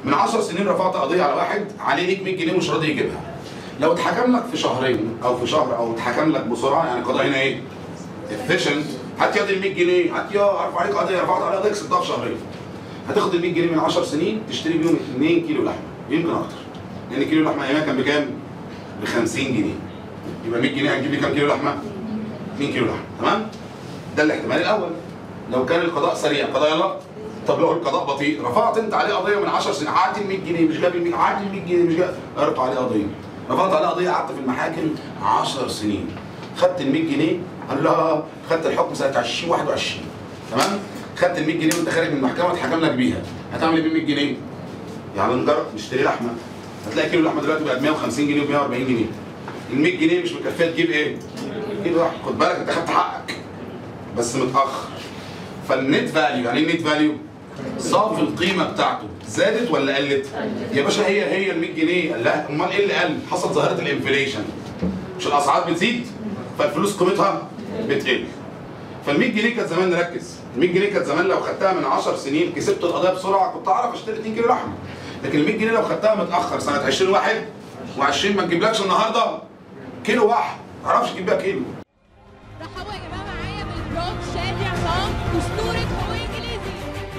من 10 سنين رفعت قضيه على واحد عليه ليك 100 جنيه مش راضي يجيبها لو اتحكم لك في شهرين او في شهر او اتحكم لك بسرعه يعني القضاء هنا ايه؟ efficient هات يا دي ال 100 جنيه هات يا ارفع عليك قضيه رفعت عليها قضيه كسبتها في شهرين هتاخد ال 100 جنيه من 10 سنين تشتري بيهم 2 كيلو لحمه يمكن اكتر لان كيلو لحمه ايامها كان بكام؟ ب 50 جنيه يبقى 100 جنيه هتجيب لي كام كيلو لحمه؟ 2 كيلو لحمه تمام؟ ده الاحتمال الاول لو كان القضاء سريع قضاء يلا طب لو القضاء بطيء رفعت انت عليه قضيه من 10 سنين عادي ال 100 جنيه مش جاب ال 100 عادي ال 100 جنيه مش جاب ارفع عليه قضيه رفعت عليه قضيه قعدت في المحاكم 10 سنين خدت ال 100 جنيه الله خدت الحكم سنه 2021 تمام خدت ال 100 جنيه وانت خارج من المحكمه اتحكم لك بيها هتعمل ايه ب 100 جنيه؟ يعني نجرب نشتري لحمه هتلاقي كيلو اللحمه دلوقتي بقى ب 150 جنيه و 140 جنيه ال 100 جنيه مش مكفيه تجيب ايه؟ كيلو واحد خد بالك انت خدت حقك بس متاخر فالنت فاليو يعني ايه النت فاليو؟ صافي القيمه بتاعته زادت ولا قلت؟ يا باشا هي هي ال 100 جنيه لا امال ايه اللي قل؟ حصل ظاهره الانفليشن مش الاسعار بتزيد فالفلوس قيمتها بتقل فال 100 جنيه كانت زمان نركز ال 100 جنيه كانت زمان لو خدتها من 10 سنين كسبت القضيه بسرعه كنت اعرف اشتري 2 كيلو لحمه لكن ال 100 جنيه لو خدتها متاخر سنه 2021 و20 ما تجيبلكش النهارده كيلو واحد ما تعرفش تجيب بيها كيلو رحبوا يا جماعه معايا بالبروك شادي عصام اسطوره هو انجليزي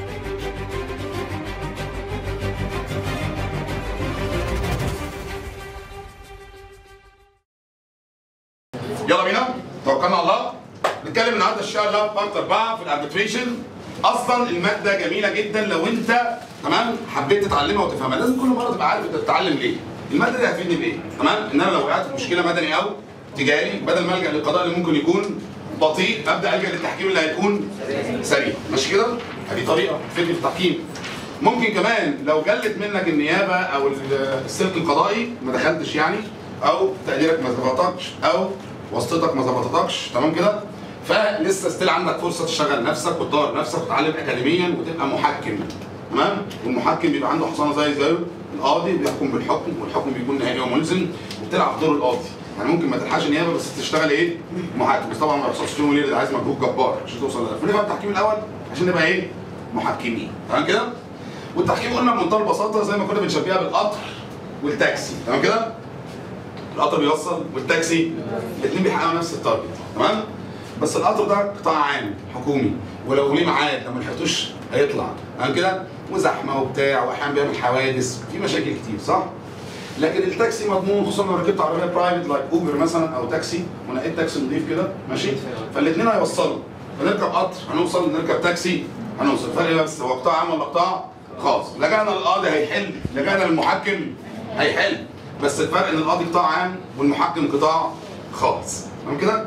يلا بينا توكلنا على الله نتكلم النهارده ان شاء الله بارت 4 في الاربتريشن اصلا الماده جميله جدا لو انت تمام حبيت تتعلمها وتفهمها لازم كل مره تبقى عارف انت بتتعلم ليه الماده دي هتفيدني بايه تمام ان انا لو وقعت في مشكله مدني او تجاري بدل ما الجا للقضاء اللي ممكن يكون بطيء ابدا الجا للتحكيم اللي هيكون سريع ماشي كده دي طريقه تفيدني في التحكيم ممكن كمان لو جلت منك النيابه او السلك القضائي ما دخلتش يعني او تقديرك ما ظبطكش او واسطتك ما ظبطتكش تمام كده فلسه ستيل عندك فرصه تشغل نفسك وتطور نفسك وتتعلم اكاديميا وتبقى محكم تمام والمحكم بيبقى عنده حصانه زي زي القاضي بيحكم بالحكم والحكم بيكون نهائي وملزم وبتلعب دور القاضي يعني ممكن ما تلحقش نيابه بس تشتغل ايه محكم بس طبعا ما بيحصلش في يوم وليله ده عايز مجهود جبار عشان توصل لده فنبقى التحكيم الاول عشان نبقى ايه محكمين تمام كده والتحكيم قلنا بمنتهى البساطه زي ما كنا بنشبهها بالقطر والتاكسي تمام كده القطر بيوصل والتاكسي الاثنين بيحققوا نفس التارجت تمام بس القطر ده قطاع عام حكومي ولو ليه ميعاد لو ما لحقتوش هيطلع تمام كده وزحمه وبتاع واحيانا بيعمل حوادث في مشاكل كتير صح؟ لكن التاكسي مضمون خصوصا لو ركبت عربيه برايفت لايك اوبر مثلا او تاكسي ونقيت تاكسي نضيف كده ماشي فالاثنين هيوصلوا فنركب قطر هنوصل نركب تاكسي هنوصل الفرق إيه بس هو قطاع عام ولا قطاع خاص لجأنا للقاضي هيحل لجأنا للمحكم هيحل بس الفرق ان القاضي قطاع عام والمحكم قطاع خاص تمام كده؟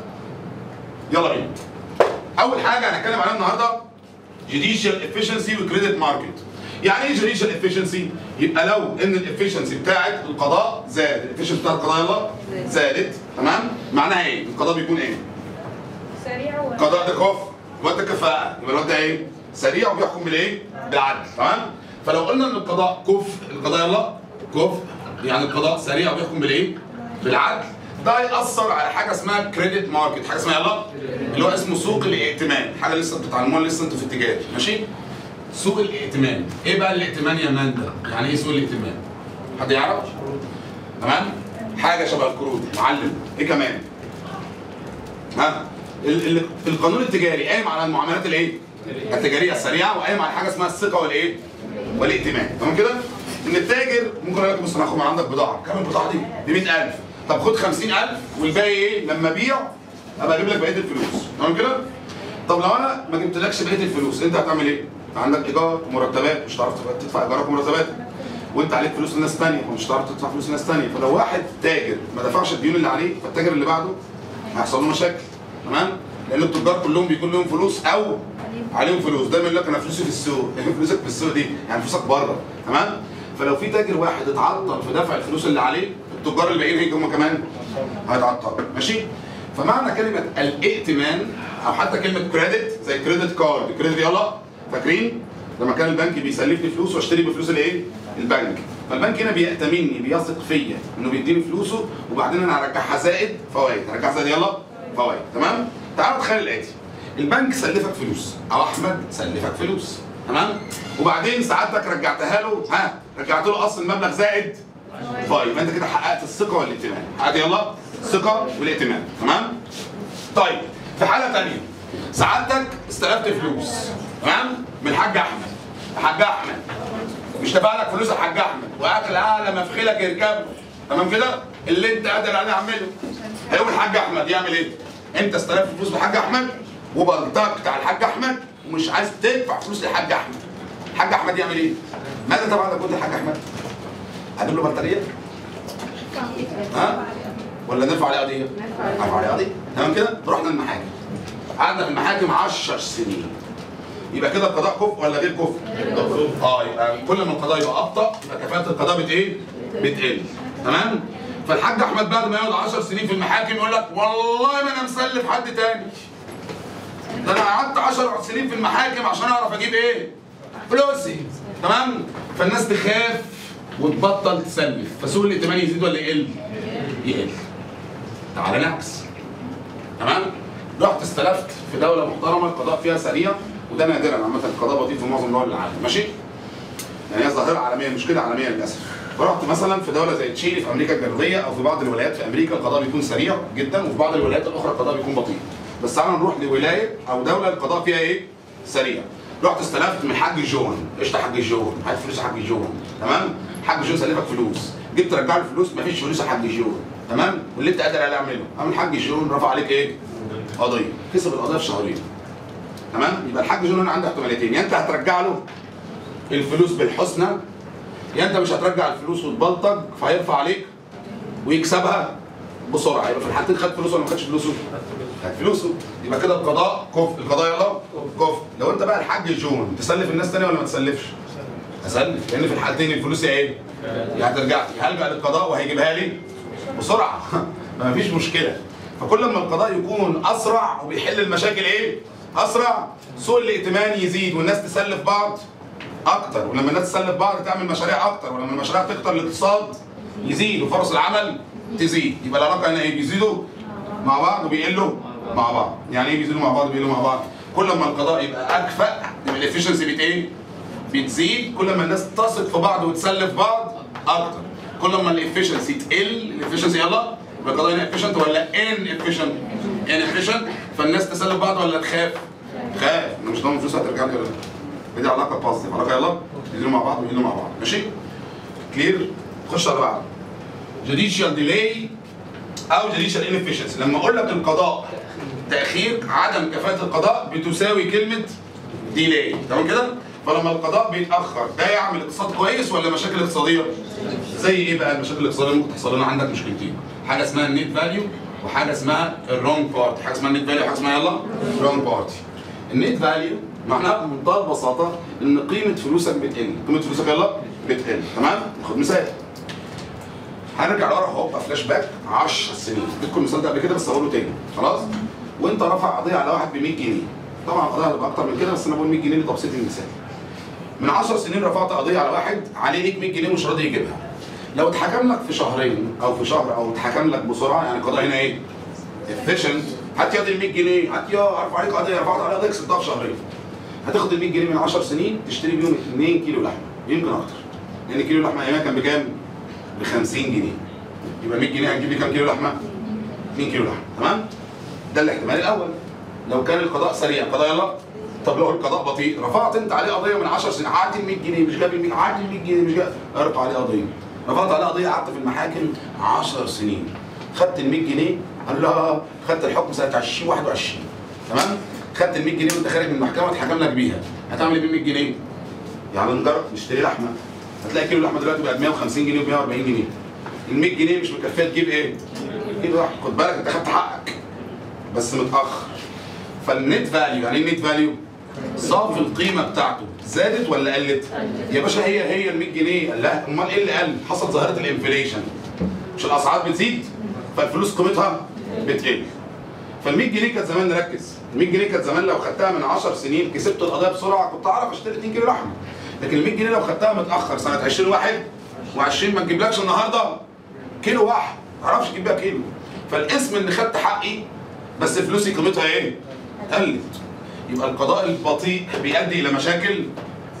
يلا بينا. اول حاجه هنتكلم عليها النهارده جوديشال افشنسي وكريدت ماركت. يعني ايه جوديشال افشنسي؟ يبقى لو ان الافشنسي بتاعت القضاء زاد، الافشنسي بتاعت القضاء يلا زادت تمام؟ معناها ايه؟ القضاء بيكون ايه؟ سريع و قضاء ده كفء الواد ده كفاءة يبقى الواد ده ايه؟ سريع وبيحكم بالايه؟ بالعدل تمام؟ فلو قلنا ان القضاء كفء القضاء يلا كفء يعني القضاء سريع وبيحكم بالايه؟ بالعدل ده يأثر على حاجة اسمها كريدت ماركت حاجة اسمها يلا اللي هو اسمه سوق الائتمان حاجة لسه بتتعلموها لسه انتوا في التجاري ماشي؟ سوق الائتمان ايه بقى الائتمان يا ماندا؟ يعني ايه سوق الائتمان؟ حد يعرف؟ تمام؟ حاجة شبه القروض معلم ايه كمان؟ ها ال- ال- القانون التجاري قايم على المعاملات الايه؟ التجاريه السريعه وقايم على حاجه اسمها الثقه والايه؟ والائتمان تمام كده؟ ان التاجر ممكن اقول لك بص انا هاخد من عندك بضاعه كام البضاعه دي؟ ب 100000 طب خد 50000 والباقي ايه؟ لما ابيع ابقى اجيب لك بقيه الفلوس تمام كده؟ طب لو انا ما جبتلكش بقيه الفلوس انت هتعمل ايه؟ انت عندك ايجار ومرتبات مش هتعرف تدفع ايجارك ومرتباتك وانت عليك فلوس لناس ثانيه ومش هتعرف تدفع فلوس لناس ثانيه فلو واحد تاجر ما دفعش الديون اللي عليه فالتاجر اللي بعده هيحصل له مشاكل تمام لان التجار كلهم بيكون لهم فلوس او عليهم فلوس دايما يقول لك انا فلوسي في السوق فلوسك في السوق دي يعني فلوسك بره تمام فلو في تاجر واحد اتعطل في دفع الفلوس اللي عليه التجار اللي باقيين هيجوا هم كمان هيتعطلوا ماشي فمعنى كلمه الائتمان او حتى كلمه كريدت زي كريدت كارد كريدت يلا فاكرين لما كان البنك بيسلفني فلوس واشتري بفلوس الايه البنك فالبنك هنا بيأتمني بيثق فيا انه بيديني فلوسه وبعدين انا هرجعها زائد فوائد هرجعها زائد يلا فوائد تمام تعالوا تخيل الاتي البنك سلفك فلوس او احمد سلفك فلوس تمام وبعدين سعادتك رجعتها له ها رجعت له اصل المبلغ زائد طيب يبقى انت كده حققت الثقه والائتمان حققت يلا الثقه والائتمان تمام طيب في حاله ثانيه سعادتك استلفت فلوس تمام من الحاج احمد الحاج احمد مش دفع لك فلوس الحاج احمد واكل اعلى مفخلك يركبه تمام كده اللي انت قادر عليه اعمله هيقوم الحاج احمد يعمل ايه انت استلفت فلوس من الحاج احمد وبلطجت على الحاج احمد ومش عايز تدفع فلوس للحاج احمد الحاج احمد يعمل ايه ماذا طبعا تقول للحاج احمد هجيب له بطاريه ها ولا نرفع عليه قضيه نرفع عليه قضيه تمام كده رحنا المحاكم قعدنا في المحاكم 10 سنين يبقى كده القضاء كفء ولا غير كفء؟ اه يبقى كل ما القضاء يبقى ابطا يبقى كفاءه القضاء بت ايه؟ بتقل تمام؟ فالحاج احمد بعد ما يقعد 10 سنين في المحاكم يقول لك والله ما انا مسلف حد تاني ده انا قعدت 10 سنين في المحاكم عشان اعرف اجيب ايه؟ فلوسي تمام؟ فالناس تخاف وتبطل تسلف فسوق الائتمان يزيد ولا يقل؟ يقل تعالى نعكس تمام؟ رحت استلفت في دوله محترمه القضاء فيها سريع وده نادرا عامه القضاء بطيء في معظم دول العالم ماشي؟ يعني هي ظاهره عالميه مشكله عالميه للاسف فرحت مثلا في دوله زي تشيلي في امريكا الجنوبيه او في بعض الولايات في امريكا القضاء بيكون سريع جدا وفي بعض الولايات الاخرى القضاء بيكون بطيء بس تعالى نروح لولايه او دوله القضاء فيها ايه؟ سريع رحت استلفت من حاج جون ايش ده حاج جون؟ هات فلوس حاج جون تمام؟ حاج جون سلفك فلوس جيت ترجع له فلوس مفيش فلوس يا حاج جون تمام؟ واللي انت قادر عليه اعمله قام الحاج جون رفع عليك ايه؟ قضيه كسب القضيه في شهرين تمام يبقى الحاج جون هنا عنده احتماليتين يا انت هترجع له الفلوس بالحسنى يا انت مش هترجع الفلوس وتبلطج فهيرفع عليك ويكسبها بسرعه يبقى في الحالتين خد فلوسه ولا ما خدش فلوسه؟ خد فلوسه يبقى كده القضاء كفء القضاء يلا كفء لو انت بقى الحاج جون تسلف الناس تانية ولا ما تسلفش؟ اسلف لان في الحالتين الفلوس يا ايه؟ يا هترجع لي هلجا للقضاء وهيجيبها لي بسرعه ما فيش مشكله فكل ما القضاء يكون اسرع وبيحل المشاكل ايه؟ اسرع سوق الائتمان يزيد والناس تسلف بعض اكتر ولما الناس تسلف بعض تعمل مشاريع اكتر ولما المشاريع تكتر الاقتصاد يزيد وفرص العمل تزيد يبقى العلاقه هنا ايه بيزيدوا مع بعض وبيقلوا مع بعض يعني ايه بيزيدوا مع بعض وبيقلوا مع بعض كل ما القضاء يبقى اكفأ يبقى الافشنسي بت ايه بتزيد كل ما الناس تثق في بعض وتسلف بعض اكتر كل ما الافشنسي تقل الافشنسي يلا يبقى القضاء هنا افيشنت ولا ان افيشنت ان افيشنت فالناس تسلف بعض ولا تخاف خاف أنا مش ضامن فلوسها هترجع لي ولا لا دي علاقه بوزيتيف علاقه يلا يديروا مع بعض ويديروا مع بعض ماشي كلير خش على بعض جوديشال ديلي او جوديشال انفيشنسي لما اقول لك القضاء تاخير عدم كفاءه القضاء بتساوي كلمه ديلي تمام كده فلما القضاء بيتاخر ده يعمل اقتصاد كويس ولا مشاكل اقتصاديه زي ايه بقى المشاكل الاقتصاديه اللي ممكن تحصل لنا عندك مشكلتين حاجه اسمها النت فاليو وحاجه اسمها الرونج بارتي حاجه اسمها النت فاليو وحاجه اسمها يلا رونج بارتي النت فاليو معناها بمنتهى البساطه ان قيمه فلوسك بتقل قيمه فلوسك يلا بتقل تمام خد مثال هنرجع لورا اهو فلاش باك 10 سنين اديتكم المثال ده قبل كده بس هقوله تاني خلاص وانت رافع قضيه على واحد ب 100 جنيه طبعا القضيه هتبقى اكتر من كده بس انا بقول 100 جنيه لتبسيط المثال من 10 سنين رفعت قضيه على واحد عليه ليك 100 جنيه مش راضي يجيبها لو اتحكم لك في شهرين او في شهر او اتحكم لك بسرعه يعني القضاء هنا ايه؟ efficient هات يا دي ال 100 جنيه هات يا ارفع عليك قضيه رفعت عليها قضيه كسبتها في شهرين هتاخد ال 100 جنيه من 10 سنين تشتري بيهم 2 كيلو لحمه يمكن اكتر لان كيلو لحمه ايامها كان بكام؟ ب 50 جنيه يبقى 100 جنيه هتجيب لي كام كيلو لحمه؟ 2 كيلو لحمه تمام؟ ده الاحتمال الاول لو كان القضاء سريع القضاء يلا طب لو القضاء بطيء رفعت انت عليه قضيه من 10 سنين عاد ال 100 جنيه مش جاب ال 100 عاد ال 100 جنيه مش جاب ارفع عليه قضيه رفعت عليه قضيه قعدت في المحاكم 10 سنين خدت ال 100 جنيه قال لا خدت الحكم سنه 2021 تمام خدت ال 100 جنيه وانت خارج من المحكمه اتحكم لك بيها هتعمل ايه بال 100 جنيه؟ يعني نجرب نشتري لحمه هتلاقي كيلو اللحمه دلوقتي بقى ب 150 جنيه و 140 جنيه ال 100 جنيه مش مكفيه تجيب ايه؟ تجيب واحد خد بالك انت خدت حقك بس متاخر فالنت فاليو يعني ايه النت فاليو؟ صافي القيمه بتاعته زادت ولا قلت؟ يا باشا هي هي ال 100 جنيه لا امال ايه اللي قل؟ حصل ظاهره الانفليشن مش الاسعار بتزيد فالفلوس قيمتها بتقل فال 100 جنيه كانت زمان نركز ال 100 جنيه كانت زمان لو خدتها من 10 سنين كسبت القضيه بسرعه كنت اعرف اشتري 2 كيلو لحمه لكن ال 100 جنيه لو خدتها متاخر سنه 2021 و20 ما تجيبلكش النهارده كيلو واحد ما تعرفش تجيب بيها كيلو فالاسم ان خدت حقي بس فلوسي قيمتها ايه؟ قلت يبقى القضاء البطيء بيؤدي الى مشاكل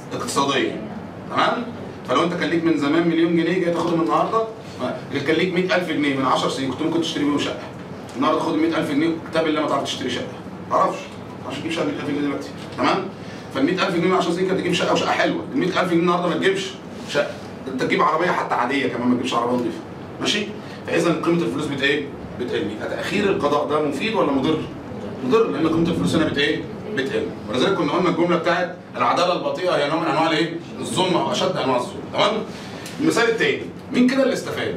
اقتصاديه تمام فلو انت كان ليك من زمان مليون جنيه جاي تاخدهم النهارده ما- كان ليك 100000 جنيه من 10 سنين كنت ممكن تشتري بيهم شقه النهارده تاخد 100000 جنيه كتاب الله ما تعرفش تشتري شقه ما تعرفش عشان تجيب شقه 100000 جنيه دلوقتي تمام فال 100000 جنيه من 10 سنين كانت تجيب شقه وشقه حلوه ال 100000 جنيه النهارده ما تجيبش شقه انت تجيب عربيه حتى عاديه كمان ما تجيبش عربيه نظيفه ماشي فاذا قيمه الفلوس بت ايه بتقل يبقى تاخير القضاء ده مفيد ولا مضر مضر لان قيمه الفلوس هنا بت ايه بتقل ولذلك كنا قلنا الجمله بتاعت العداله البطيئه هي نوع من انواع الايه الظلم او اشد انواع الظلم تمام المثال التاني مين كده اللي استفاد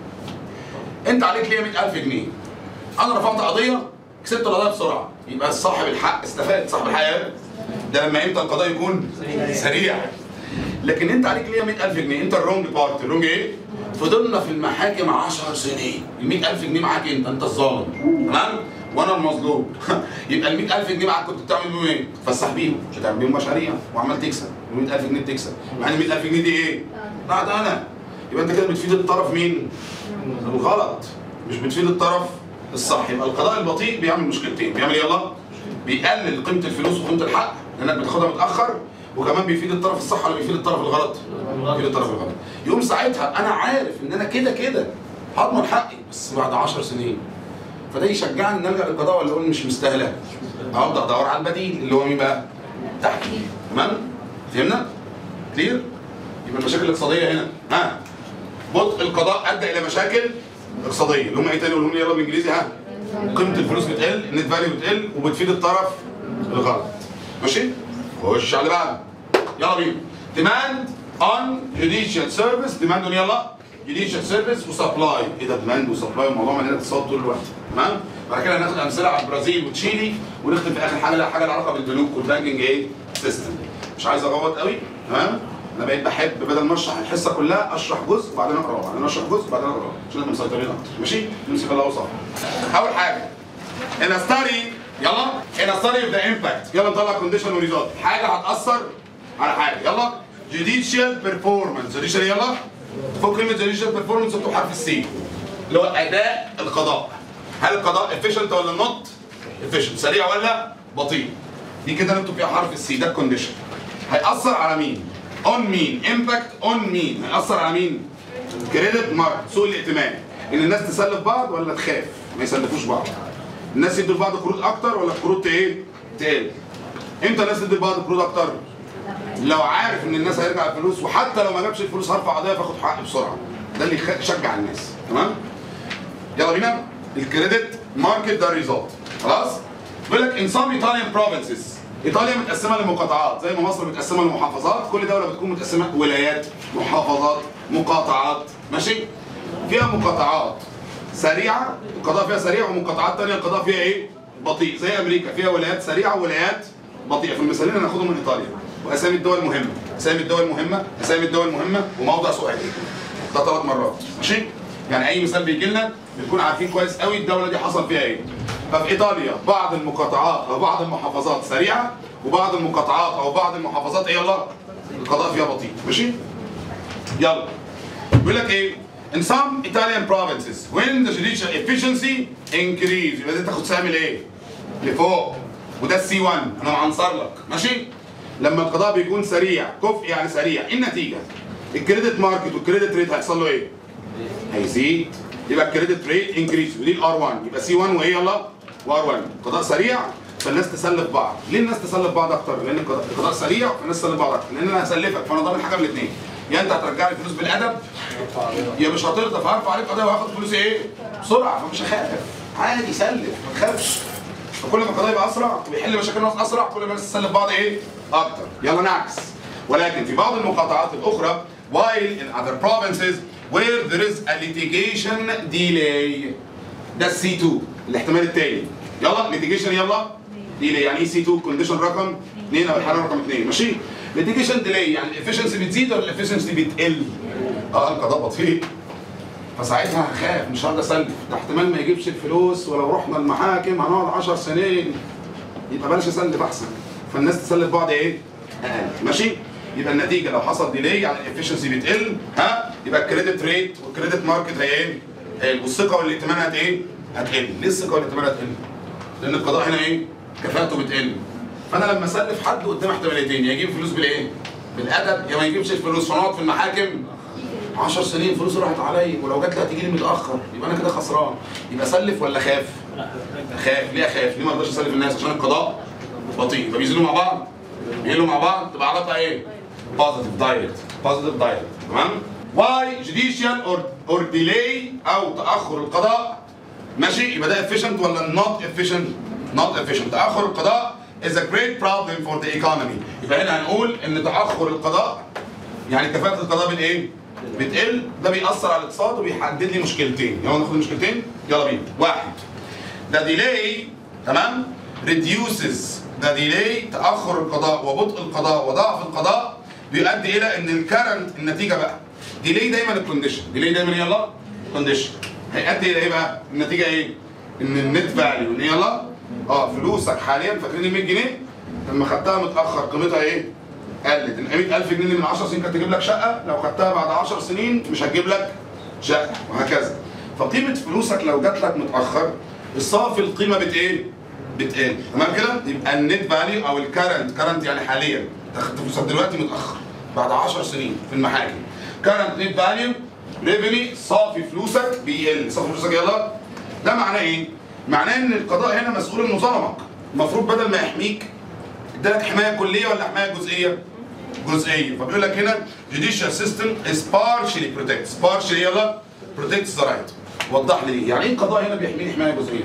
انت عليك ليا 100000 جنيه انا رفعت قضيه كسبت القضيه بسرعه يبقى صاحب الحق استفاد صاحب الحق ده لما امتى القضاء يكون سريع لكن انت عليك ليا 100000 جنيه انت الرونج بارت الرونج ايه فضلنا في المحاكم 10 سنين ال 100000 جنيه معاك انت انت الظالم تمام وانا المظلوم يبقى ال 100000 جنيه معاك كنت بتعمل بيهم ايه؟ تفسح بيهم مش هتعمل بيهم مشاريع وعمال تكسب ال 100000 جنيه بتكسب مع ان ال 100000 جنيه دي ايه؟ لا ده انا يبقى انت كده بتفيد الطرف مين؟ الغلط مش بتفيد الطرف الصح يبقى القضاء البطيء بيعمل مشكلتين بيعمل إيه يلا بيقلل قيمه الفلوس وقيمه الحق لانك بتاخدها متاخر وكمان بيفيد الطرف الصح ولا بيفيد الطرف الغلط؟ بيفيد الطرف الغلط يقوم ساعتها انا عارف ان انا كده كده هضمن حقي بس بعد 10 سنين فده يشجعني ان الجا للقضاء ولا اقول مش مستاهله ابدا ادور على البديل اللي هو مين بقى؟ تحكيم تمام؟ فهمنا؟ كلير؟ يبقى المشاكل الاقتصاديه هنا ها بطء القضاء ادى الى مشاكل اقتصاديه اللي هم ايه تاني قولهم لي يلا بالانجليزي ها قيمه الفلوس بتقل النت فاليو بتقل وبتفيد الطرف الغلط ماشي خش على اللي بعده يلا بينا ديماند اون جوديشال سيرفيس ديماند اون يلا جوديشال سيرفيس وسبلاي ايه ده ديماند وسبلاي الموضوع مليان اقتصاد طول الوقت تمام بعد كده هناخد امثله على البرازيل وتشيلي ونختم في اخر حاجه حاجه لها علاقه بالبنوك والبانكينج ايه سيستم مش عايز اغوط قوي تمام انا بقيت بحب بدل ما اشرح الحصه كلها اشرح جزء وبعدين اقرا وبعدين اشرح جزء وبعدين اقرا عشان نبقى مسيطرين اكتر ماشي نمسك الله وصح اول حاجه ان ستاري يلا ان ستاري اوف ذا امباكت يلا نطلع كونديشن وريزلت حاجه هتاثر على حاجه يلا جوديشال بيرفورمانس جوديشال يلا فوق كلمه جوديشال بيرفورمانس اكتب حرف السي اللي هو اداء القضاء هل القضاء افيشنت ولا نوت افيشنت سريع ولا بطيء دي كده نكتب فيها حرف السي ده الكونديشن هيأثر على مين؟ اون مين؟ امباكت اون مين؟ هيأثر على مين؟ كريدت مارك سوء الائتمان ان الناس تسلف بعض ولا تخاف ما يسلفوش بعض الناس يدوا لبعض قروض اكتر ولا القروض ايه؟ تقل امتى الناس تدي لبعض قروض اكتر؟ لو عارف ان الناس هيرجع الفلوس وحتى لو ما جابش الفلوس هرفع قضيه فاخد حقي بسرعه ده اللي يخ- يشجع الناس تمام؟ يلا بينا الكريدت ماركت ده ريزلت خلاص بيقول لك ان سام ايطاليان بروفنسز ايطاليا متقسمه لمقاطعات زي ما مصر متقسمه لمحافظات كل دوله بتكون متقسمه ولايات محافظات مقاطعات ماشي فيها مقاطعات سريعه القضاء فيها سريع ومقاطعات ثانيه القضاء فيها ايه بطيء زي امريكا فيها ولايات سريعه وولايات بطيئه في المثالين هناخدهم من ايطاليا واسامي الدول المهمه اسامي الدول المهمه اسامي الدول المهمه وموضع سؤال ده ثلاث مرات ماشي يعني اي مثال بيجي لنا بنكون عارفين كويس قوي الدوله دي حصل فيها ايه ففي ايطاليا بعض المقاطعات او بعض المحافظات سريعه وبعض المقاطعات او بعض المحافظات ايه يلا القضاء فيها بطيء ماشي يلا بيقول لك ايه in some Italian provinces when the judicial efficiency increase يبقى دي تاخد سهم الايه لفوق وده السي 1 انا معنصر لك ماشي لما القضاء بيكون سريع كفء يعني سريع إيه النتيجه الكريدت ماركت والكريدت ريت هيحصل له ايه هيزيد يبقى الكريدت ريت انكريز ودي الار 1 يبقى سي 1 وايه يلا وار 1 قضاء سريع فالناس تسلف بعض ليه الناس تسلف بعض اكتر لان القضاء القضاء سريع فالناس تسلف بعض اكتر لان انا هسلفك فانا ضامن حاجه من الاثنين يا انت هترجع لي فلوس بالادب يا مش هترضى فهرفع عليك قضيه وهاخد فلوسي ايه بسرعه فمش هخاف عادي سلف ما تخافش فكل ما القضاء يبقى اسرع ويحل مشاكل الناس اسرع كل ما الناس تسلف بعض ايه اكتر يلا نعكس ولكن في بعض المقاطعات الاخرى while in other provinces where there is a litigation delay ده السي 2 الاحتمال الثاني يلا litigation يلا ديلي يعني ايه سي 2 كونديشن رقم 2 او الحاله رقم 2 ماشي litigation delay يعني الافشنسي بتزيد ولا الافشنسي بتقل اه القضاء بطيء فساعتها هخاف مش هقدر اسلف ده احتمال ما يجيبش الفلوس ولو رحنا المحاكم هنقعد 10 سنين يبقى بلاش اسلف احسن فالناس تسلف بعض ايه؟ اقل ماشي؟ يبقى النتيجه لو حصل ديلي يعني الافشنسي بتقل ها يبقى الكريدت ريت والكريدت ماركت هي ايه؟ هيقل والثقه والائتمان هت ايه؟ هتقل ليه الثقه والائتمان هتقل؟ لان القضاء هنا ايه؟ كفاءته بتقل فانا لما اسلف حد قدام احتماليتين يا يجيب فلوس بالايه؟ بالادب يا ما يجيبش الفلوس ونقعد في المحاكم 10 سنين فلوس راحت عليا ولو جات لي هتيجي لي متاخر يبقى انا كده خسران يبقى اسلف ولا خاف؟ خاف ليه اخاف؟ ليه ما اقدرش اسلف الناس عشان القضاء بطيء يبقى بينزلوا مع بعض بيقولوا مع بعض تبقى علاقه ايه؟ بوزيتيف دايركت بوزيتيف دايركت تمام؟ واي جوديشال اور اور ديلي او تاخر القضاء ماشي يبقى ده efficient ولا not efficient؟ not efficient تاخر القضاء is a great problem for the economy يبقى هنا هنقول ان تاخر القضاء يعني كفاءه القضاء بالايه؟ بتقل ده بيأثر على الاقتصاد وبيحدد لي مشكلتين يلا ناخد المشكلتين يلا بينا واحد ده ديلي تمام reduces ده ديلي تاخر القضاء وبطء القضاء وضعف القضاء بيؤدي الى ان الكرنت النتيجه بقى ديلي دايما الكونديشن ديلي دايما يلا كونديشن هيؤدي الى ايه بقى النتيجه ايه ان النت فاليو ان يلا اه فلوسك حاليا فاكرين ال 100 جنيه لما خدتها متاخر قيمتها ايه قلت ال 100000 جنيه اللي من 10 سنين كانت تجيب لك شقه لو خدتها بعد 10 سنين مش هتجيب لك شقه وهكذا فقيمه فلوسك لو جات لك متاخر الصافي القيمه بت ايه بتقل تمام كده يبقى النت فاليو او الكرنت كرنت يعني حاليا تاخد فلوسك دلوقتي متاخر بعد 10 سنين في المحاكم كرنت نت فاليو ريفيني صافي فلوسك بيقل صافي فلوسك يلا ده معناه ايه معناه ان القضاء هنا مسؤول انه ظلمك المفروض بدل ما يحميك ادالك حمايه كليه ولا حمايه جزئيه جزئيه فبيقول لك هنا judicial system is partially protects partially يلا protects the right وضح لي يعني ايه القضاء هنا بيحميني حمايه جزئيه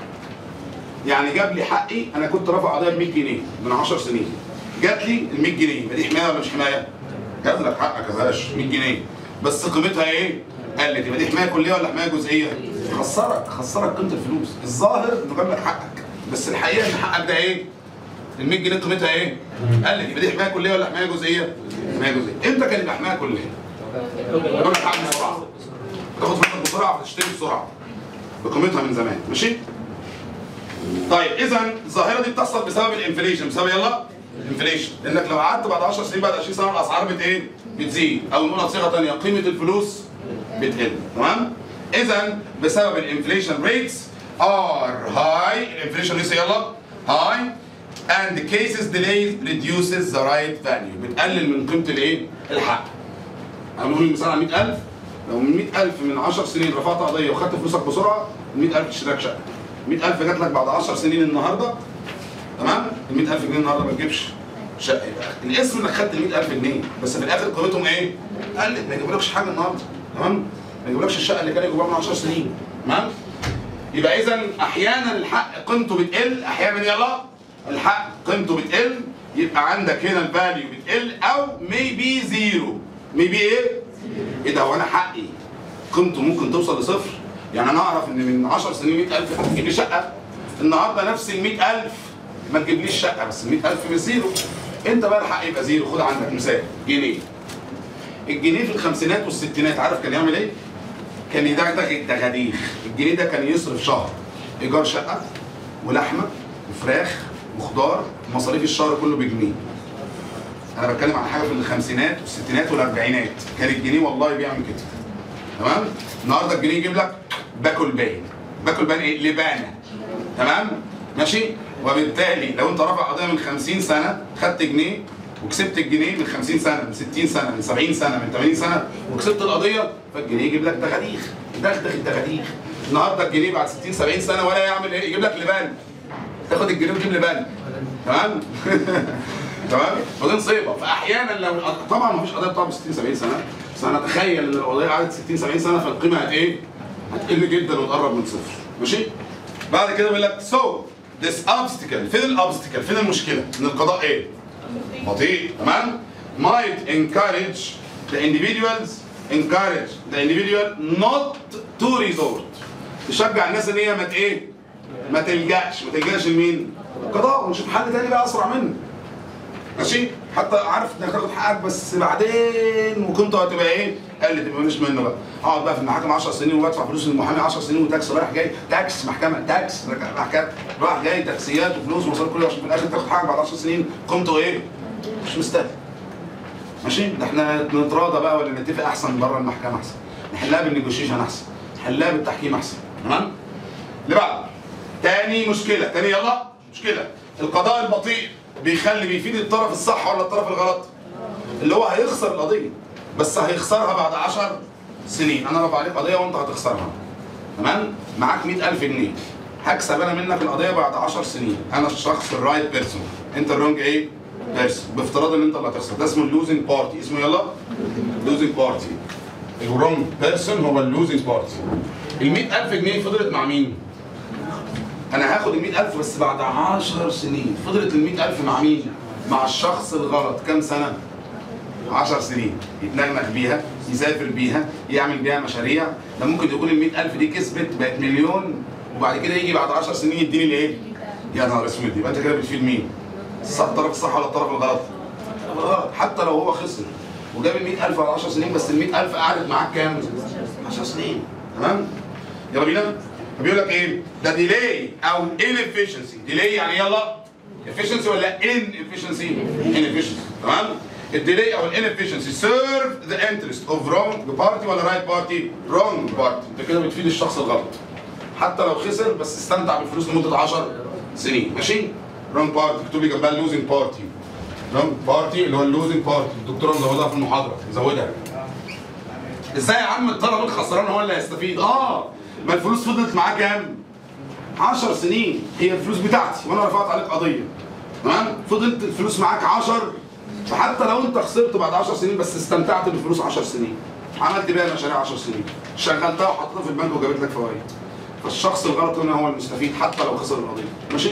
يعني جاب لي حقي انا كنت رافع قضيه ب 100 جنيه من 10 سنين جات لي ال 100 جنيه يبقى دي حمايه ولا مش حمايه؟ جاب لك حقك يا باشا 100 جنيه بس قيمتها ايه؟ قلت يبقى دي حمايه كليه ولا حمايه جزئيه؟ خسرك خسرك قيمه الفلوس الظاهر انه جاب لك حقك بس الحقيقه ان حقك ده ايه؟ ال 100 جنيه قيمتها ايه؟ قلت يبقى دي حمايه كليه ولا حمايه جزئيه؟ حمايه جزئيه امتى كان يبقى حمايه كليه؟ لما لك حق بسرعه تاخد فلوسك بسرعه فتشتري بسرعه بقيمتها من زمان ماشي؟ طيب اذا الظاهره دي بتحصل بسبب الانفليشن بسبب يلا الانفليشن لانك لو قعدت بعد 10 سنين بعد 20 سنه الاسعار بت ايه؟ بتزيد او نقولها بصيغه ثانيه قيمه الفلوس بتقل تمام؟ اذا بسبب الانفليشن ريتس ار هاي الانفليشن ريتس يلا هاي and the cases delays reduces the right value بتقلل من قيمه الايه؟ الحق هنقول مثال على 100000 لو من 100000 من 10 سنين رفعت قضيه وخدت فلوسك بسرعه ال 100000 تشتري لك شقه 100000 جات لك بعد 10 سنين النهارده تمام ال 100000 جنيه النهارده ما تجيبش شقه يبقى الاسم انك خدت ال 100000 جنيه بس في الاخر قيمتهم ايه؟ قلت ما يجيبولكش حاجه النهارده تمام؟ ما يجيبولكش الشقه اللي كان يجيبوها من 10 سنين تمام؟ يبقى اذا احيانا الحق قيمته بتقل احيانا يلا الحق قيمته بتقل يبقى عندك هنا الفاليو بتقل او ميبي زيرو ميبي ايه؟ ايه ده هو انا حقي قيمته ممكن توصل لصفر يعني انا اعرف ان من 10 سنين 100000 هتجيب لي شقه النهارده نفس ال 100000 ما تجيبليش شقه بس ال 100000 مش زيرو انت بقى الحق يبقى زيرو خد عندك مثال جنيه الجنيه في الخمسينات والستينات عارف كان يعمل ايه؟ كان يدغدغ الدغاديخ الجنيه ده كان يصرف شهر ايجار شقه ولحمه وفراخ وخضار مصاريف الشهر كله بجنيه انا بتكلم عن حاجه في الخمسينات والستينات والاربعينات كان الجنيه والله بيعمل كده تمام النهارده الجنيه يجيب لك باكل باين باكل باين ايه لبانه تمام ماشي وبالتالي لو انت رافع قضيه من 50 سنه خدت جنيه وكسبت الجنيه من 50 سنه من 60 سنه من 70 سنه من 80 سنه وكسبت القضيه فالجنيه يجيب لك دغاديخ دغدغ الدغاديخ النهارده الجنيه بعد 60 70 سنه ولا يعمل ايه يجيب لك لبان تاخد الجنيه وتجيب لبان تمام تمام ودي نصيبه فاحيانا لو طبعا ما فيش قضيه بتقعد 60 70 سنه بس انا اتخيل ان القضيه قعدت 60 70 سنه فالقيمه هت ايه؟ هتقل جدا وتقرب من صفر ماشي؟ بعد كده بيقول لك سو this obstacle فين الاوبستكل؟ فين المشكله؟ ان القضاء ايه؟ بطيء تمام؟ might encourage the individuals encourage the individual not to resort تشجع الناس ان هي ما ت- ايه؟ ما تلجاش ما تلجاش لمين؟ القضاء ونشوف حل تاني بقى اسرع منه ماشي حتى عارف انك تاخد حقك بس بعدين وقيمته هتبقى ايه؟ قلت يبقى مش منه بقى اقعد بقى في المحاكم 10 سنين وادفع فلوس للمحامي 10 سنين وتاكس رايح جاي تاكس محكمه تاكس محكمه رايح جاي تاكسيات وفلوس ومصاريف كل ده عشان في الاخر تاخد حقك بعد 10 سنين قيمته ايه؟ مش مستاهل ماشي ده احنا نتراضى بقى ولا نتفق احسن بره المحكمه احسن نحلها بالنيجوشيشن احسن نحلها بالتحكيم احسن تمام؟ اللي بعده تاني مشكله تاني يلا مشكله القضاء البطيء بيخلي بيفيد الطرف الصح ولا الطرف الغلط اللي هو هيخسر القضيه بس هيخسرها بعد 10 سنين انا رفع عليك قضيه وانت هتخسرها تمام معاك 100000 جنيه هكسب انا منك القضيه بعد 10 سنين انا الشخص الرايت بيرسون انت الرونج ايه بيرسون بافتراض ان انت اللي هتخسر ده اسمه اللوزنج بارتي اسمه يلا لوزنج بارتي الرونج بيرسون هو اللوزنج بارتي ال 100000 جنيه فضلت مع مين؟ انا هاخد ال 100000 بس بعد 10 سنين فضلت ال 100000 مع مين؟ مع الشخص الغلط كام سنه؟ 10 سنين يتنغنغ بيها يسافر بيها يعمل بيها مشاريع ده ممكن تكون ال 100000 دي كسبت بقت مليون وبعد كده يجي بعد 10 سنين يديني الايه؟ يا نهار اسود يبقى انت كده بتفيد مين؟ الصح- الطرف الصح ولا الطرف الغلط؟ الغلط حتى لو هو خسر وجاب ال 100000 على 10 سنين بس ال 100000 قعدت معاك كام؟ 10 سنين تمام؟ يلا بينا بيقول لك ايه؟ ده ديلي او inefficiency ديلي يعني يلا efficiency ولا inefficiency؟ inefficiency تمام؟ الديلي او inefficiency serve the interest of wrong party ولا right party؟ wrong party انت كده بتفيد الشخص الغلط حتى لو خسر بس استمتع بالفلوس لمده 10 سنين ماشي؟ wrong party اكتب لي جنبها losing party wrong party اللي هو اللوزنج بارتي الدكتوره مزودها في المحاضره زودها ازاي يا عم الطلب الخسران هو اللي هيستفيد اه ما الفلوس فضلت معاه كام 10 سنين هي الفلوس بتاعتي وانا رفعت عليك قضيه تمام فضلت الفلوس معاك 10 فحتى لو انت خسرت بعد 10 سنين بس استمتعت بالفلوس 10 سنين عملت بيها مشاريع 10 سنين شغلتها وحطيتها في البنك وجابت لك فوائد فالشخص الغلط هنا هو المستفيد حتى لو خسر القضيه ماشي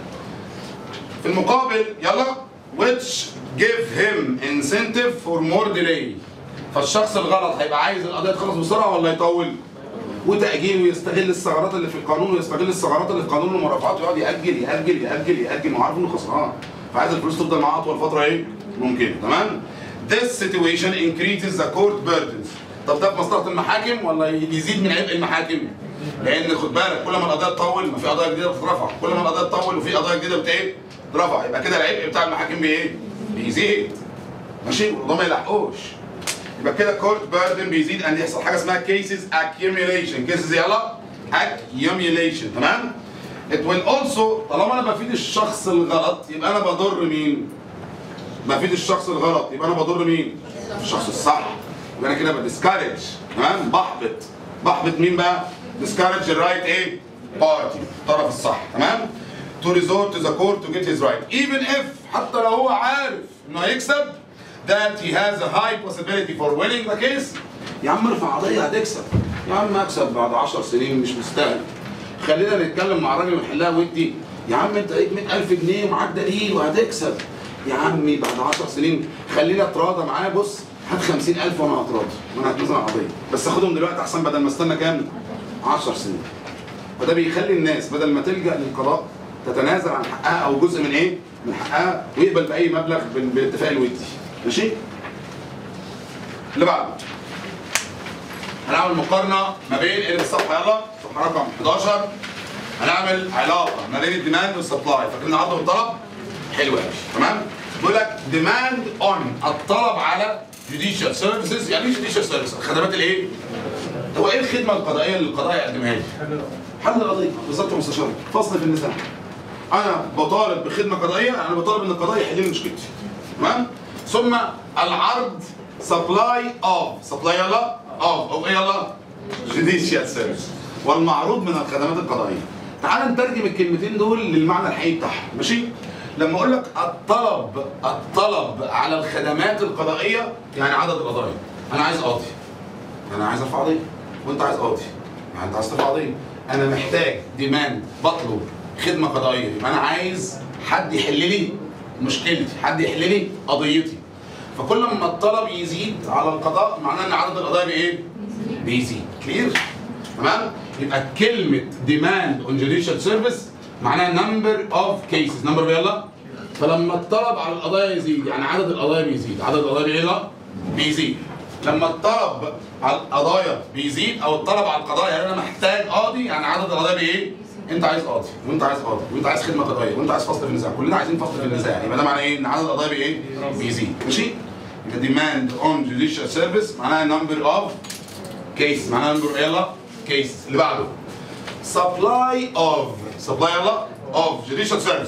في المقابل يلا which give him incentive for more delay فالشخص الغلط هيبقى عايز القضيه تخلص بسرعه ولا يطول وتاجيل ويستغل الثغرات اللي في القانون ويستغل الثغرات اللي في قانون المرافعات ويقعد ياجل ياجل ياجل ياجل ما هو عارف انه خسران فعايز الفلوس تفضل معاه اطول فتره ايه ممكن تمام This situation increases the court burdens طب ده في مصلحه المحاكم ولا يزيد من عبء المحاكم؟ لان خد بالك كل ما القضيه تطول ما في قضايا جديده بتترفع كل ما القضيه تطول وفي قضايا جديده بت ايه؟ ترفع يبقى كده العبء بتاع المحاكم بايه؟ بيزيد ماشي وده ما يلحقوش يبقى كده كورت بيردن بيزيد ان يحصل حاجه اسمها كيسز accumulation كيسز يلا accumulation تمام it will also طالما انا بفيد الشخص الغلط يبقى انا بضر مين بفيد الشخص الغلط يبقى انا بضر مين الشخص الصح يبقى انا كده بديسكارج تمام بحبط بحبط مين بقى discourage الرايت ايه بارتي الطرف الصح تمام to resort to the court to get his right even if حتى لو هو عارف انه هيكسب that he has a high possibility for winning the case يا عم ارفع قضيه هتكسب يا عم اكسب بعد 10 سنين مش مستاهل خلينا نتكلم مع الراجل ونحلها ودي يا عم انت ليك 100000 جنيه ومعاك دليل وهتكسب يا عمي بعد 10 سنين خلينا اتراضى معاه بص هات 50000 وانا هتراضى وانا هتنزل قضيه بس اخدهم دلوقتي احسن بدل ما استنى كام 10 سنين فده بيخلي الناس بدل ما تلجا للقضاء تتنازل عن حقها او جزء من ايه؟ من حقها ويقبل باي مبلغ بال- بالاتفاق الودي ماشي؟ اللي بعده هنعمل مقارنه ما بين اللي الصفحه يلا صفحه رقم 11 هنعمل علاقه ما بين الديماند والسبلاي فاكرين عرض والطلب؟ حلو قوي تمام؟ بيقول لك ديماند اون الطلب على جوديشال سيرفيسز يعني ايه جوديشال سيرفيس؟ الخدمات الايه؟ هو ايه الخدمه القضائيه اللي القضاء يقدمها لي؟ حل القضيه بالظبط يا مستشار فصل في النزاع انا بطالب بخدمه قضائيه انا بطالب ان القضاء يحل لي مشكلتي تمام ثم العرض سبلاي اوف سبلاي يلا اوف اوف ايه يلا جوديشال سيرفيس والمعروض من الخدمات القضائيه تعال نترجم الكلمتين دول للمعنى الحقيقي بتاعهم ماشي لما اقول لك الطلب الطلب على الخدمات القضائيه يعني عدد القضايا انا عايز قاضي انا عايز ارفع قضيه وانت عايز قاضي يعني انت عايز ترفع قضيه انا محتاج ديماند بطلب خدمه قضائيه يبقى انا عايز حد يحل لي مشكلتي حد يحل لي قضيتي فكل ما الطلب يزيد على القضاء معناه ان عدد القضايا بايه بيزيد كلير تمام يبقى كلمه ديماند اون جوديشال سيرفيس معناها نمبر اوف كيسز نمبر يلا فلما الطلب على القضايا يزيد يعني عدد القضايا بيزيد عدد القضايا بايه لا بيزيد لما الطلب على القضايا بيزيد او الطلب على القضايا يعني انا محتاج قاضي يعني عدد القضايا بايه انت عايز قاضي وانت عايز قاضي وانت عايز خدمه قضائيه وانت عايز فصل في النزاع كلنا عايزين فصل في النزاع يبقى ده معناه ايه ان عدد القضايا بايه بيزيد ماشي يبقى ديماند اون جوديشال سيرفيس معناها نمبر اوف كيس معناها نمبر يلا كيس اللي بعده supply of supply يلا of judicial service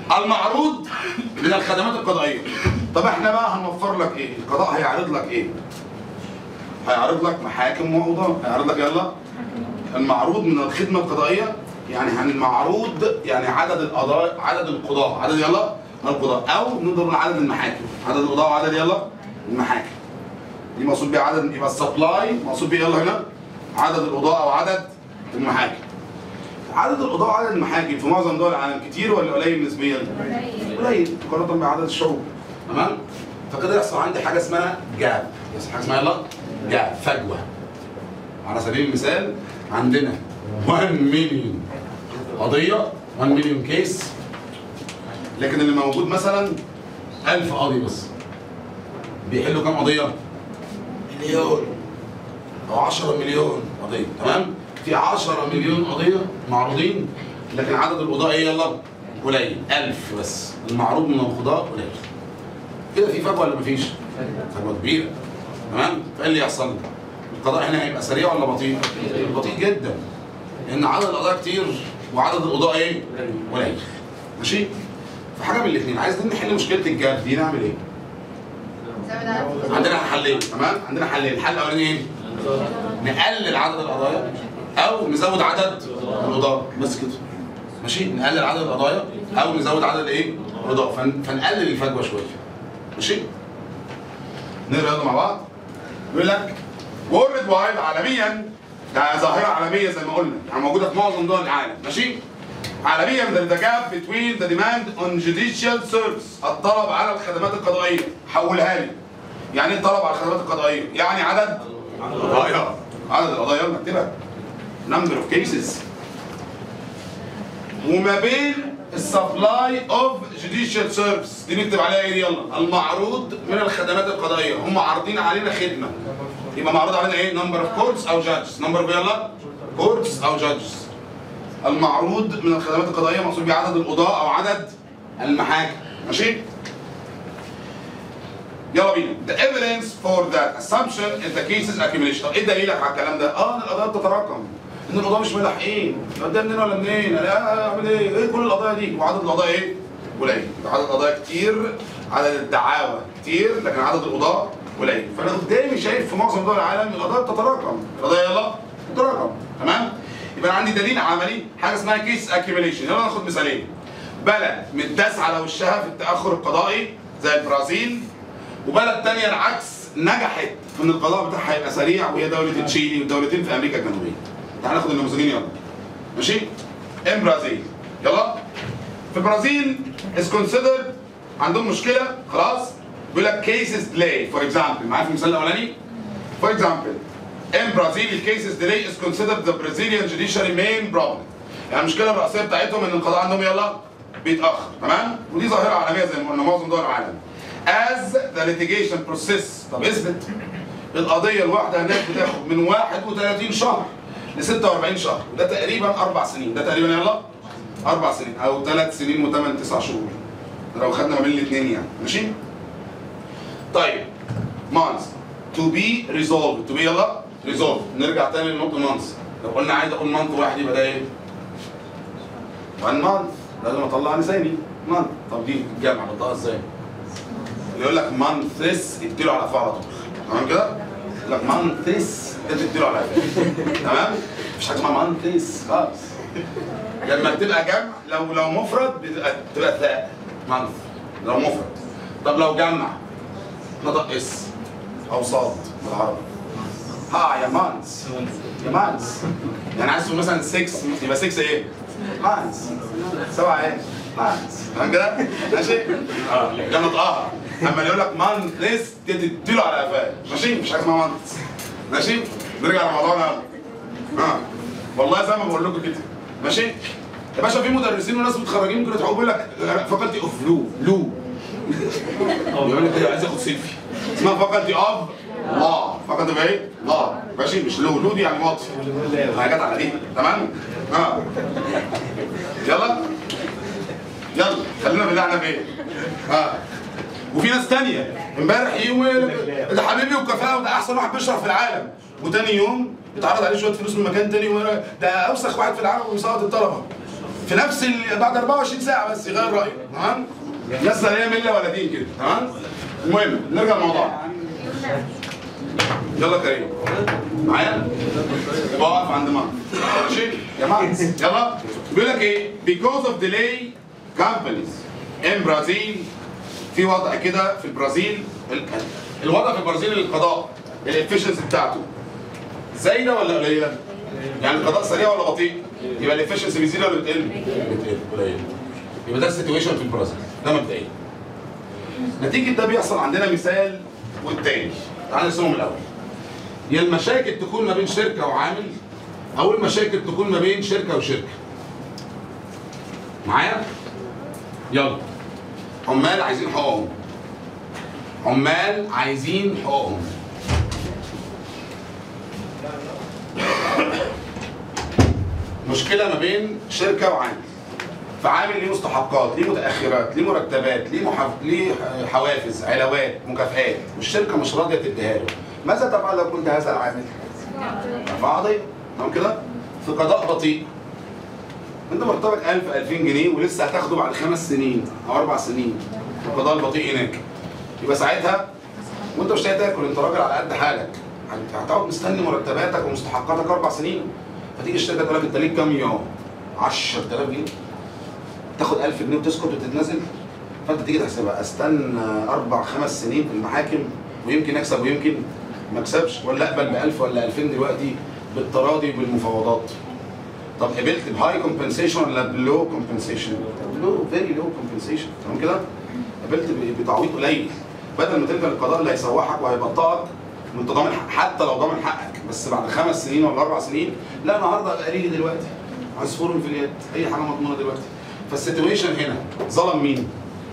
المعروض من الخدمات القضائيه طب احنا بقى هنوفر لك ايه القضاء هيعرض لك ايه هيعرض لك محاكم وقضاء هيعرض لك يلا المعروض من الخدمه القضائيه يعني عن المعروض يعني عدد القضاء عدد القضاة عدد يلا القضاة او نقدر نقول عدد المحاكم عدد القضاة وعدد يلا المحاكم دي مقصود بيها عدد يبقى السبلاي مقصود بيه يلا هنا عدد القضاة او عدد المحاكم عدد القضاء وعدد المحاكم في معظم دول العالم كتير ولا قليل نسبيا؟ قليل مقارنة بعدد الشعوب تمام؟ فكده يحصل عندي حاجة اسمها جاب يحصل حاجة اسمها يلا جاب فجوة على سبيل المثال عندنا 1 مليون قضية 1 مليون كيس لكن اللي موجود مثلا 1000 قاضي بس بيحلوا كام قضية؟ مليون أو 10 مليون قضية تمام؟ في 10 مليون قضية معروضين لكن عدد القضاء ايه يلا؟ قليل 1000 بس المعروض من القضاء قليل كده في فجوة ولا مفيش؟ فجوة كبيرة تمام؟ فايه اللي يحصل؟ القضاء هنا هيبقى سريع ولا بطيء؟ بطيء جدا لأن عدد القضايا كتير وعدد القضاء ايه؟ قليل ماشي؟ فحاجة من الاثنين عايزين نحل مشكلة الجاب دي نعمل ايه؟ عندنا حلين تمام؟ عندنا حلين الحل الأولاني ايه؟ نقلل عدد القضايا أو نزود عدد القضاء بس كده ماشي؟ نقلل عدد القضايا أو نزود عدد ايه؟ القضاء فن... فنقلل الفجوة شوية ماشي؟ نقرا يلا مع بعض يقول لك وورلد وايد عالميا ده ظاهرة عالمية زي ما قلنا يعني موجودة في معظم دول العالم ماشي عالميا there is a gap between the demand on judicial service الطلب على الخدمات القضائية حولها لي يعني ايه الطلب على الخدمات القضائية يعني عدد القضايا عدد القضايا يلا اكتبها number of cases وما بين السبلاي اوف جوديشال سيرفيس دي نكتب عليها ايه دي يلا المعروض من الخدمات القضائيه هم عارضين علينا خدمه يبقى معروض علينا ايه نمبر اوف كورتس او جادجز نمبر اوف يلا كورتس او جادجز المعروض من الخدمات القضائيه مقصود بيه عدد القضاء او عدد المحاكم ماشي يلا بينا the evidence for that assumption is the cases accumulation طب ايه دليلك على الكلام ده؟ اه ان القضايا بتتراكم ان القضاة مش ملاحقين ده منين ولا منين انا اعمل ايه؟ ايه كل القضايا دي؟ وعدد القضايا ايه؟ قليل يبقى عدد القضايا كتير عدد الدعاوى كتير لكن عدد القضاة قليل فانا قدامي شايف في معظم دول العالم القضايا بتتراكم القضايا يلا بتتراكم تمام؟ يبقى انا عندي دليل عملي حاجه اسمها كيس اكيوميليشن يلا ناخد مثالين بلد متداس على وشها في التاخر القضائي زي البرازيل وبلد تانية العكس نجحت في ان القضاء بتاعها يبقى سريع وهي دوله تشيلي ودولتين في امريكا الجنوبيه. تعال ناخد النموذجين يلا. ماشي؟ ام برازيل يلا. في البرازيل is considered عندهم مشكله خلاص بيقول لك cases delay for example معايا في المثال الاولاني؟ for example in Brazil the cases delay is considered the Brazilian judiciary main problem. يعني المشكله الرئيسيه بتاعتهم ان القضاء عندهم يلا بيتاخر تمام؟ ودي ظاهره عالميه زي ما قلنا معظم دول العالم. as the litigation process طب اثبت القضيه الواحده هناك بتاخد من 31 شهر ل 46 شهر وده تقريبا اربع سنين ده تقريبا يلا اربع سنين او ثلاث سنين وثمان تسع شهور ده لو خدنا ما بين الاثنين يعني ماشي طيب months to be resolved to be يلا resolved نرجع تاني لنقطه months لو قلنا عايز اقول month واحد يبقى ده ايه 1 month لازم اطلع لساني month طب دي الجامعه بطلعها ازاي اللي يقول لك مانثس اديله على قفاه على طول تمام كده؟ يقول لك مانثس ده تديله على قفاه تمام؟ مفيش حاجه اسمها مانثس خالص لما بتبقى جمع لو لو مفرد بتبقى بتبقى ثاء مانث لو مفرد طب لو جمع نطق اس او صاد بالعربي ها يا مانس يا مانس يعني عايز تقول مثلا 6 يبقى 6 ايه؟ مانس سبعة ايه؟ مانس تمام كده؟ ماشي؟ اه ده نطقها اما اللي يقول لك مانس تديله على قفاه ماشي؟ مش حاجه اسمها مانس ماشي؟ نرجع لموضوعنا اه والله زي ما بقول لكم كده ماشي؟ يا باشا في مدرسين وناس متخرجين ممكن يتحققوا يقول لك فاكولتي اوف لو لو يقول لك ايه عايز اخد سيلفي اسمها فاكولتي اوف لا فاكولتي اوف ايه؟ لا ماشي مش لو لو دي يعني واطي حاجات على دي تمام؟ اه يلا يلا خلينا في اللي احنا فيه اه وفي ناس تانية امبارح يوم ده حبيبي وكفاءة وده احسن واحد بيشرح في العالم وتاني يوم يتعرض عليه شويه فلوس من مكان تاني ويقول ده اوسخ واحد في العالم ويسقط الطلبه في نفس ال... بعد 24 ساعه بس يغير رايه تمام الناس لا هي مله ولا دين كده تمام المهم نرجع لموضوعنا يلا كريم معايا يبقى واقف عند ما ماشي يا مهندس يلا بيقول لك ايه because of delay companies in Brazil في وضع كده في البرازيل ال- الوضع في البرازيل القضاء الافشنسي بتاعته زايده ولا قليله؟ يعني القضاء سريع ولا بطيء؟ يبقى الافشنسي بيزيد ولا بتقل؟ بتقل قليل يبقى ده السيتويشن في البرازيل ده مبدئيا نتيجه ده بيحصل عندنا مثال والتاني تعال نرسمهم الاول يا المشاكل تكون ما بين شركه وعامل او المشاكل تكون ما بين شركه وشركه معايا يلا عمال عايزين حقوقهم عمال عايزين حقوقهم مشكله ما بين شركه وعامل فعامل ليه مستحقات ليه متاخرات ليه مرتبات ليه محف... ليه حوافز علاوات مكافآت والشركه مش راضيه تديها له ماذا تفعل لو كنت هذا العامل؟ رفع قضيه تمام كده؟ في قضاء بطيء انت مرتبك 1000 2000 جنيه ولسه هتاخده بعد خمس سنين او اربع سنين في القضاء البطيء هناك يبقى ساعتها وانت مش لاقي تاكل انت راجل على قد حالك هت- هتقعد مستني مرتباتك ومستحقاتك اربع سنين فتيجي الشركه تقول لك انت ليك كام يوم؟ 10000 جنيه تاخد 1000 جنيه وتسكت وتتنازل فانت تيجي تحسبها استنى اربع خمس سنين في المحاكم ويمكن اكسب ويمكن ما اكسبش ولا اقبل ب 1000 ولا 2000 دلوقتي بالتراضي بالمفاوضات طب قبلت بهاي كومبنسيشن ولا بلو كومبنسيشن؟ لو فيري لو كومبنسيشن تمام كده؟ قبلت ب- بتعويض قليل بدل ما تلجا للقضاء اللي هيسوحك وهيبطئك وانت ضامن حق- حتى لو ضامن حقك بس بعد خمس سنين ولا اربع سنين لا النهارده ابقى قليل دلوقتي عصفور في اليد اي حاجه مضمونه دلوقتي فالسيتويشن هنا ظلم مين؟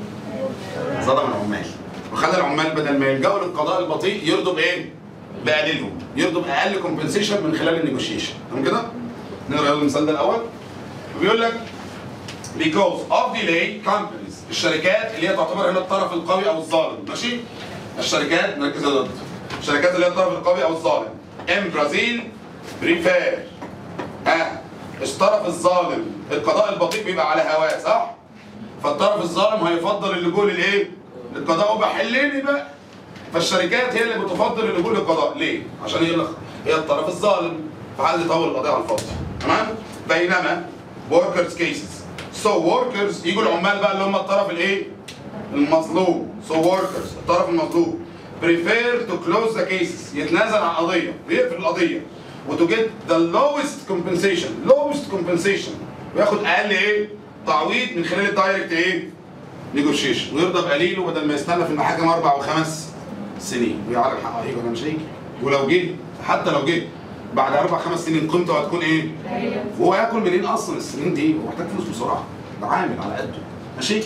ظلم العمال وخلى العمال بدل ما يلجأوا للقضاء البطيء يرضوا بايه؟ بقليلهم يرضوا باقل كومبنسيشن من خلال النيجوشيشن تمام كده؟ نقرا يلا المثال ده الاول بيقول لك because of delay companies الشركات اللي هي تعتبر هنا الطرف القوي او الظالم ماشي؟ الشركات مركزه ضد الشركات اللي هي الطرف القوي او الظالم ام برازيل بريفير ها الطرف الظالم القضاء البطيء بيبقى على هواه صح؟ فالطرف الظالم هيفضل اللجوء للايه؟ للقضاء وبحلني بقى فالشركات هي اللي بتفضل اللجوء للقضاء ليه؟ عشان هي اللي- هي الطرف الظالم فعايز يطول القضيه على الفاضي تمام؟ بينما workers cases so workers يجوا العمال بقى اللي هم الطرف الايه؟ المظلوم so workers الطرف المظلوم prefer to close the cases يتنازل عن القضيه بيقفل القضيه وتو جيت ذا lowest compensation lowest compensation وياخد اقل ايه؟ تعويض من خلال الدايركت ايه؟ نيجوشيشن ويرضى بقليله بدل ما يستنى في المحاكم اربع وخمس سنين ويعرف حقه هيجي ولا مش هيجي ولو جه حتى لو جه بعد اربع خمس سنين قيمته هتكون ايه؟ وهو ياكل منين اصلا السنين دي؟ هو محتاج فلوس بسرعه ده عامل على قده ماشي؟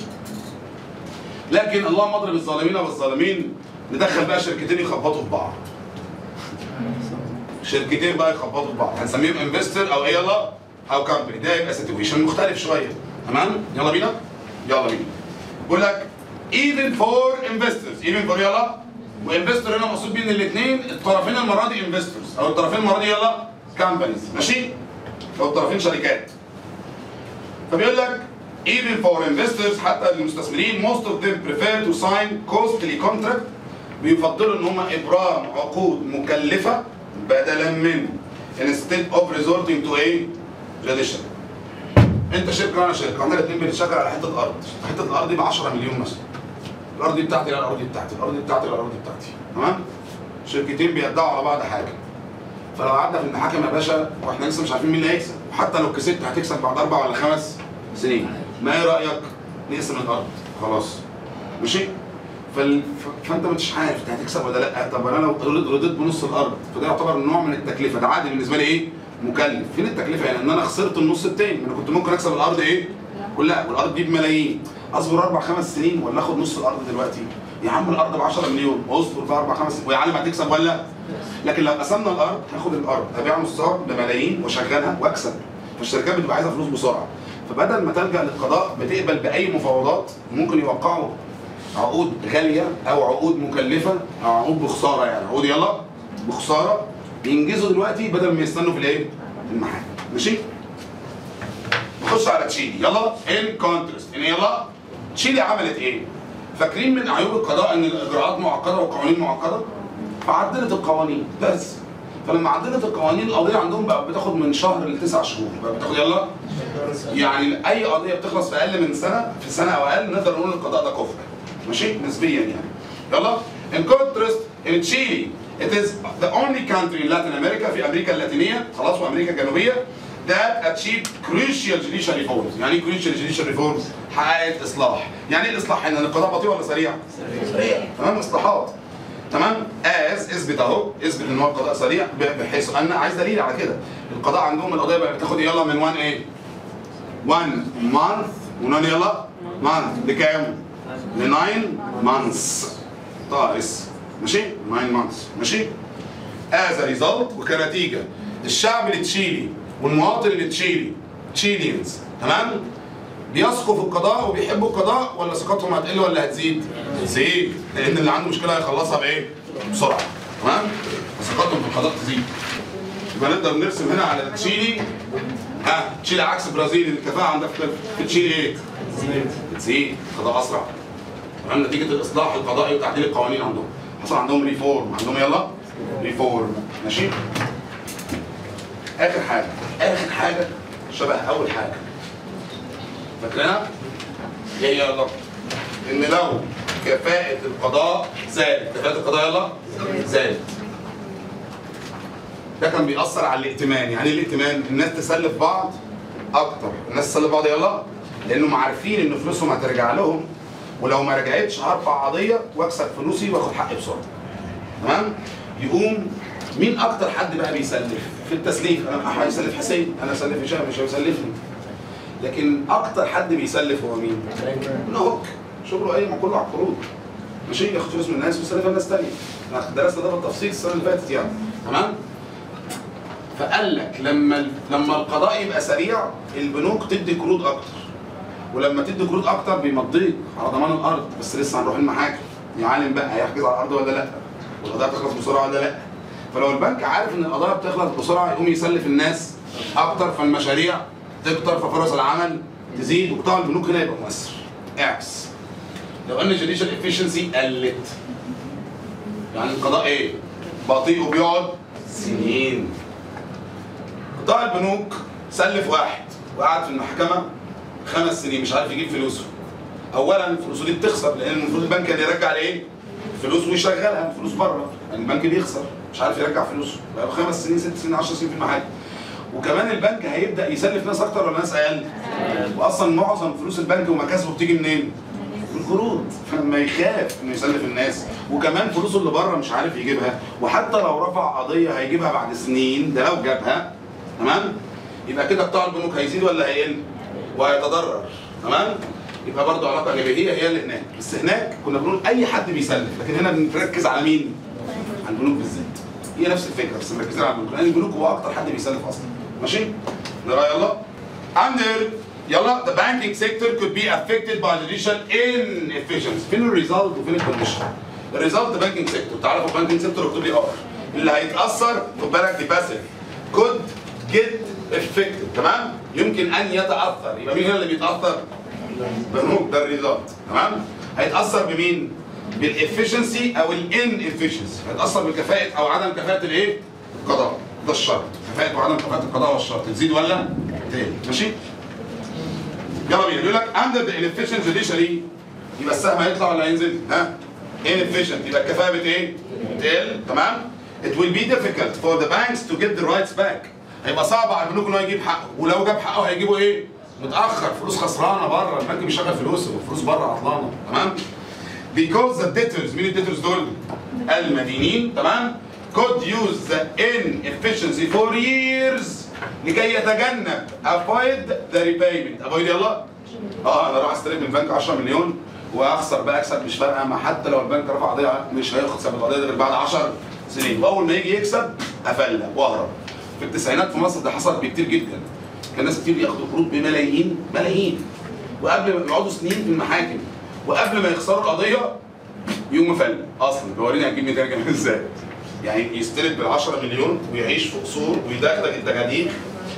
لكن اللهم اضرب الظالمين والظالمين ندخل بقى شركتين يخبطوا في بعض شركتين بقى يخبطوا في بعض هنسميهم انفستور او ايه يلا او كامباني ده يبقى سيتويشن مختلف شويه تمام يلا بينا يلا بينا بيقول لك even for investors even for يلا وانفستور هنا مقصود بيه ان الاثنين الطرفين المره دي انفستورز او الطرفين المره دي يلا كامبانيز ماشي او الطرفين شركات فبيقول لك even for investors حتى المستثمرين most of them prefer to sign costly contract بيفضلوا ان هم ابرام عقود مكلفه بدلا من instead of resorting to a tradition انت شركه وانا شركه واحنا الاثنين بنتشاكل على حته ارض حته الارض دي ب 10 مليون مثلا الارض دي بتاعتي لا الارض دي بتاعتي الارض دي بتاعتي لا الارض دي بتاعتي تمام شركتين بيدعوا على بعض حاجه فلو قعدنا في المحاكم يا باشا واحنا لسه مش عارفين مين اللي هيكسب وحتى لو كسبت هتكسب بعد اربع ولا خمس سنين ما ايه رايك نقسم الارض خلاص ماشي فال... ف... فانت مش عارف انت هتكسب ولا لا طب انا لو رضيت رضيت بنص الارض فده يعتبر نوع من التكلفه ده عادي بالنسبه لي ايه مكلف فين التكلفه يعني ان انا خسرت النص التاني انا كنت ممكن اكسب الارض ايه كلها والارض دي بملايين اصبر اربع خمس سنين ولا اخد نص الارض دلوقتي يا عم الارض ب 10 مليون واصبر بقى اربع خمس سنين ويا عالم هتكسب ولا لكن لو قسمنا الارض هاخد الارض ابيع نصها بملايين واشغلها واكسب فالشركات بتبقى عايزه فلوس بسرعه فبدل ما تلجا للقضاء بتقبل باي مفاوضات ممكن يوقعوا عقود غاليه او عقود مكلفه او عقود بخساره يعني عقود يلا بخساره ينجزوا دلوقتي بدل ما يستنوا في الايه؟ في المحاكم ماشي؟ خش على تشيلي يلا ان كونترست ان يلا تشيلي عملت ايه؟ فاكرين من عيوب القضاء ان الاجراءات معقده والقوانين معقده؟ فعدلت القوانين بس فلما عدلت القوانين القضيه عندهم بقى بتاخد من شهر لتسع شهور بقى بتاخد يلا يعني اي قضيه بتخلص في اقل من سنه في سنه او اقل نقدر نقول القضاء ده كفر ماشي نسبيا يعني يلا in contrast in Chile it is the only country in Latin America في امريكا اللاتينيه خلاص وامريكا الجنوبيه that achieved crucial judicial reforms يعني ايه crucial judicial reforms حققت اصلاح يعني ايه الاصلاح هنا القضاء بطيء ولا سريع سريع تمام اصلاحات تمام از اثبت اهو اثبت ان هو القضاء سريع ب- بحيث انا عايز دليل على كده القضاء عندهم القضيه بقى بتاخد يلا من 1 ايه 1 مانث ونون يلا مانث لكام؟ ل 9 مانثس طائس ماشي 9 مانثس ماشي از ريزلت وكنتيجه الشعب التشيلي والمواطن التشيلي تشيليانز تمام بيثقوا في القضاء وبيحبوا القضاء ولا ثقتهم هتقل ولا هتزيد؟ هتزيد لان اللي عنده مشكله هيخلصها بايه؟ بسرعه تمام؟ ثقتهم في القضاء تزيد يبقى نقدر نرسم هنا على تشيلي ها تشيلي عكس برازيل الكفاءه عندها في في تشيلي ايه؟ بتزيد قضاء اسرع تمام نتيجه الاصلاح القضائي وتعديل القوانين عندهم حصل عندهم ريفورم عندهم يلا ريفورم ماشي اخر حاجه اخر حاجه شبه اول حاجه فاكرينها؟ ايه هي يلا ان لو كفاءة القضاء زادت كفاءة القضاء يلا زادت ده كان بيأثر على الائتمان يعني ايه الائتمان الناس تسلف بعض اكتر الناس تسلف بعض يلا لانهم عارفين ان فلوسهم هترجع لهم ولو ما رجعتش هرفع قضيه واكسب فلوسي واخد حقي بسرعه تمام يقوم مين اكتر حد بقى بيسلف في التسليف انا هيسلف حسين انا اسلف هشام مش هيسلفني لكن اكتر حد بيسلف هو مين؟ نهوك شغله ايه ما كله على القروض ماشي ياخد فلوس من الناس ويسلفها لناس تانية احنا درسنا ده بالتفصيل السنه اللي فاتت يعني تمام فقال لك لما لما القضاء يبقى سريع البنوك تدي قروض اكتر ولما تدي قروض اكتر بيمضيك على ضمان الارض بس لسه هنروح المحاكم يعلم بقى هيحجز على الارض ولا لا والقضايا بتخلص بسرعه ولا لا فلو البنك عارف ان القضايا بتخلص بسرعه يقوم يسلف الناس اكتر فالمشاريع تكتر ففرص العمل تزيد وقطاع البنوك هنا يبقى مؤثر اعكس لو ان جudicial efficiency قلت يعني القضاء ايه؟ بطيء وبيقعد سنين قطاع البنوك سلف واحد وقعد في المحكمه خمس سنين مش عارف يجيب فلوسه اولا فلوسه دي بتخسر لان المفروض البنك اللي يرجع الايه؟ فلوس ويشغلها فلوس بره البنك بيخسر مش عارف يرجع فلوسه بقى خمس سنين ست سنين 10 سنين في المحاكم وكمان البنك هيبدا يسلف ناس اكتر ولا ناس اقل واصلا معظم فلوس البنك ومكاسبه بتيجي منين؟ من القروض فلما يخاف انه يسلف الناس وكمان فلوسه اللي بره مش عارف يجيبها وحتى لو رفع قضيه هيجيبها بعد سنين ده لو جابها تمام يبقى كده قطاع البنوك هيزيد ولا هيقل وهيتضرر تمام يبقى برضه علاقه جانبيه هي اللي هناك بس هناك كنا بنقول اي حد بيسلف لكن هنا بنركز على مين؟ على البنوك بالذات هي نفس الفكره بس مركزين على البنوك لان البنوك هو اكتر حد بيسلف اصلا ماشي؟ نرى يلا under يلا the banking sector could be affected by judicial inefficiency فين الريزلت وفين الكونديشن؟ الريزلت banking sector تعرفوا banking sector اكتب لي ار اللي هيتاثر خد بالك دي باسف could get affected تمام؟ يمكن ان يتاثر يبقى مين هنا اللي بيتاثر؟ بنوك ده الريزلت تمام؟ هيتاثر بمين؟ بالافشنسي او الان افشنسي هيتاثر بكفاءه او عدم كفاءه الايه؟ القضاء ده الشرط كفاءه وعدم كفاءه القضاء هو الشرط تزيد ولا تقل ماشي؟ يلا بينا بيقول لك under the inefficient judiciary يبقى السهم هيطلع ولا هينزل؟ ها؟ inefficient يبقى الكفاءة بت ايه؟ تقل تمام؟ It will be difficult for the banks to get the rights back هيبقى صعب على البنوك ان هو يجيب حقه ولو جاب حقه هيجيبه ايه؟ متأخر فلوس خسرانة بره البنك بيشغل فلوسه والفلوس بره عطلانة تمام؟ Because the debtors مين الديتورز دول؟ المدينين تمام؟ could use the inefficiency for years لكي يتجنب avoid the repayment avoid يلا اه انا اروح استلف من البنك 10 مليون واخسر بقى اكسب مش فارقه ما حتى لو البنك رفع قضيه مش هيخسر القضيه دي غير بعد 10 سنين واول ما يجي يكسب افلق واهرب في التسعينات في مصر ده حصل كتير جدا كان ناس كتير بياخدوا قروض بملايين ملايين وقبل ما يقعدوا سنين في المحاكم وقبل ما يخسروا القضيه يقوم مفلق اصلا بيوريني هتجيب 200 جنيه ازاي يعني يستلف بال 10 مليون ويعيش في قصور ويدغدغ الدغاديغ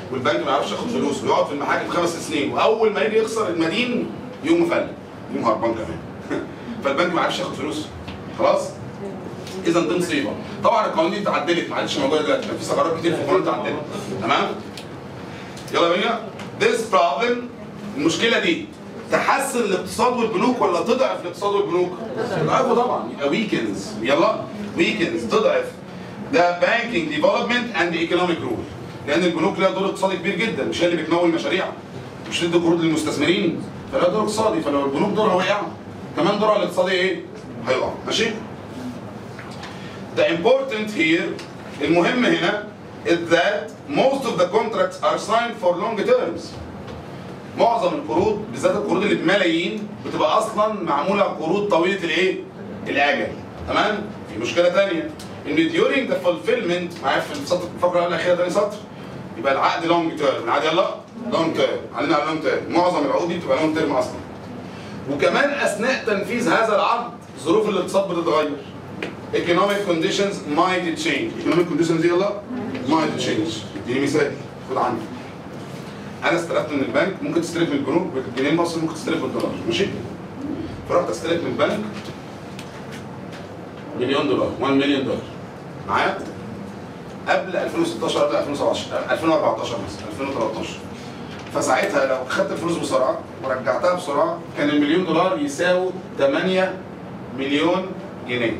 والبنك ما يعرفش ياخد فلوس ويقعد في المحاكم خمس سنين واول ما يجي يخسر المدين يقوم مفلت يقوم هربان كمان فالبنك ما يعرفش ياخد فلوس خلاص اذا دي مصيبه طبعا القوانين دي اتعدلت ما عادش موجوده دلوقتي كان في ثغرات كتير في القانون اتعدلت تمام يلا بينا this problem المشكله دي تحسن الاقتصاد والبنوك ولا تضعف الاقتصاد والبنوك؟ تضعفه طبعا يبقى ويكنز يلا ويكنز تضعف ده banking development and economic rule لان البنوك لها دور اقتصادي كبير جدا مش هي اللي بتمول مشاريع مش تدي قروض للمستثمرين فلها دور اقتصادي فلو البنوك دورها وقع كمان دورها الاقتصادي ايه؟ هيقع ماشي؟ The important here المهم هنا is that most of the contracts are signed for long terms. معظم القروض بالذات القروض اللي بملايين بتبقى اصلا معموله قروض طويله الايه؟ الاجل تمام؟ في مشكله ثانيه ان during the fulfillment معايا في السطر الفقره الاخيره ثاني سطر يبقى العقد لونج تيرم العقد يلا لونج تيرم علينا على لونج تيرم معظم العقود دي بتبقى لونج تيرم اصلا وكمان اثناء تنفيذ هذا العقد ظروف الاقتصاد بتتغير economic conditions might change economic conditions دي يلا might change اديني مثال خد عندي انا استلفت من البنك ممكن تستلف من البنوك بالجنيه المصري ممكن تستلف بالدولار ماشي فرحت استلف من البنك مليون دولار 1 مليون دولار معايا قبل 2016 قبل 2017 2014 مثلا 2013 فساعتها لو خدت الفلوس بسرعه ورجعتها بسرعه كان المليون دولار يساوي 8 مليون جنيه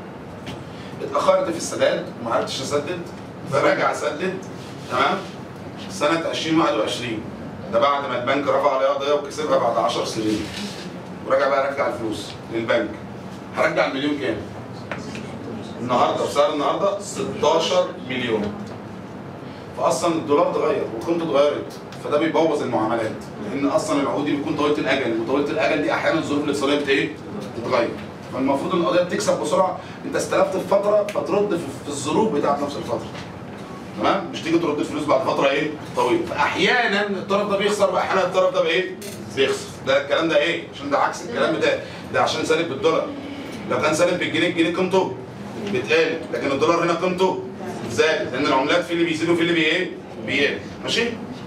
اتاخرت في السداد وما عرفتش اسدد فراجع اسدد تمام سنه 2021 ده بعد ما البنك رفع عليها قضيه وكسبها بعد 10 سنين ورجع بقى رجع الفلوس للبنك هرجع المليون كام؟ النهارده بسعر النهارده 16 مليون فاصلا الدولار اتغير وقيمته اتغيرت فده بيبوظ المعاملات لان اصلا العقود دي بتكون طويله الاجل وطويله الاجل دي احيانا الظروف الاقتصاديه بت ايه؟ بتتغير فالمفروض ان القضيه بتكسب بسرعه انت استلفت في فتره فترد في في الظروف بتاعت نفس الفتره تمام مش تيجي ترد الفلوس بعد فتره ايه طويله فاحيانا الطرف ده بيخسر واحيانا الطرف ده بايه بيخسر ده الكلام ده ايه عشان ده عكس الكلام ده ده عشان سالب بالدولار لو كان سالب بالجنيه الجنيه قيمته بتقل لكن الدولار هنا قيمته زادت لان العملات في اللي بيزيدوا في اللي بي ايه بيقل ماشي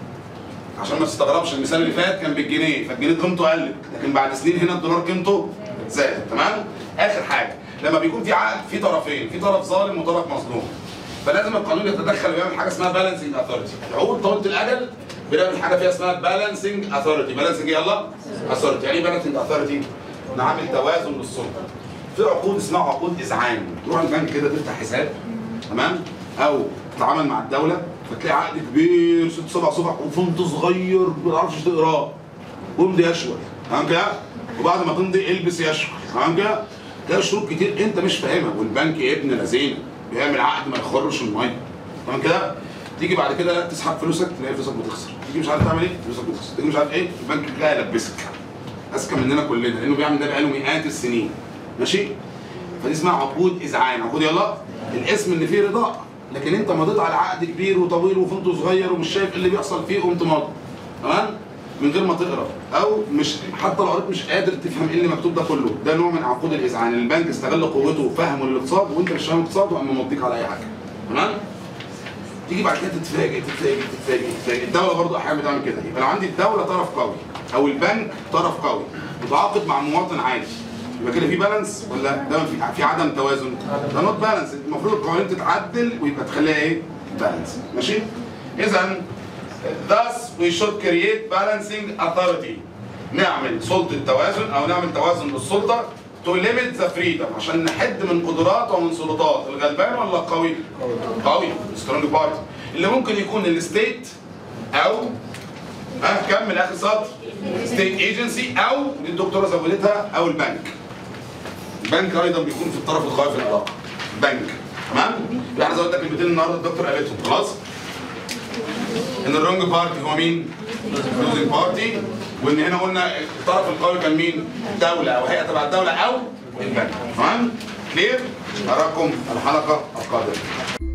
عشان ما تستغربش المثال اللي فات كان بالجنيه فالجنيه قيمته قلت لكن بعد سنين هنا الدولار قيمته زادت تمام اخر حاجه لما بيكون في عقد في طرفين في طرف ظالم وطرف مظلوم فلازم القانون يتدخل ويعمل حاجه اسمها بالانسنج اثورتي العقود طويله الاجل بنعمل حاجه فيها اسمها بالانسنج اثورتي بالانسنج يلا اثورتي يعني ايه بالانسنج اثورتي نعمل توازن للسلطه في عقود اسمها عقود اذعان تروح البنك كده تفتح حساب تمام او تتعامل مع الدوله فتلاقي عقد كبير ست سبع صفح وفونت صغير ما تعرفش تقراه وامضي اشول تمام كده وبعد ما تمضي البس يشول تمام كده تلاقي شروط كتير انت مش فاهمها والبنك ابن لذينه بيعمل عقد ما يخرش الميه تمام كده تيجي بعد كده لا تسحب فلوسك تلاقي فلوسك بتخسر تيجي مش عارف تعمل ايه فلوسك بتخسر تيجي مش عارف ايه البنك كده يلبسك اذكى مننا كلنا لانه بيعمل ده بقاله مئات السنين ماشي فدي اسمها عقود اذعان عقود يلا الاسم ان فيه رضاء لكن انت مضيت على عقد كبير وطويل وفنته صغير ومش شايف ايه اللي بيحصل فيه قمت ماضي تمام من غير ما تقرا او مش حتى لو قريت مش قادر تفهم ايه اللي مكتوب ده كله ده نوع من عقود الاذعان البنك استغل قوته وفهمه للاقتصاد وانت مش فاهم الاقتصاد وقام ممضيك على اي حاجه تمام تيجي بعد كده تتفاجئ تتفاجئ تتفاجئ تتفاجئ الدوله برضو احيانا بتعمل كده يبقى لو عندي الدوله طرف قوي او البنك طرف قوي متعاقد مع مواطن عادي يبقى كده في بالانس ولا ده في في عدم توازن ده نوت بالانس المفروض القوانين تتعدل ويبقى تخليها ايه بالانس ماشي اذا thus we should create balancing authority نعمل سلطه توازن او نعمل توازن للسلطه to limit the freedom عشان نحد من قدرات ومن سلطات الغلبان ولا القوي؟ قوي سترونج بارتي اللي ممكن يكون الستيت او ها كمل اخر سطر ستيت ايجنسي او دي الدكتوره زودتها او البنك البنك ايضا بيكون في الطرف القوي في العلاقه بنك تمام يعني انا زودت كلمتين النهارده الدكتور قالتهم خلاص ان الرونج بارتي هو مين؟ لوزنج بارتي وان هنا قلنا الطرف القوي كان مين؟ دوله او هيئه تبع الدوله او البنك تمام؟ كلير؟ اراكم الحلقه القادمه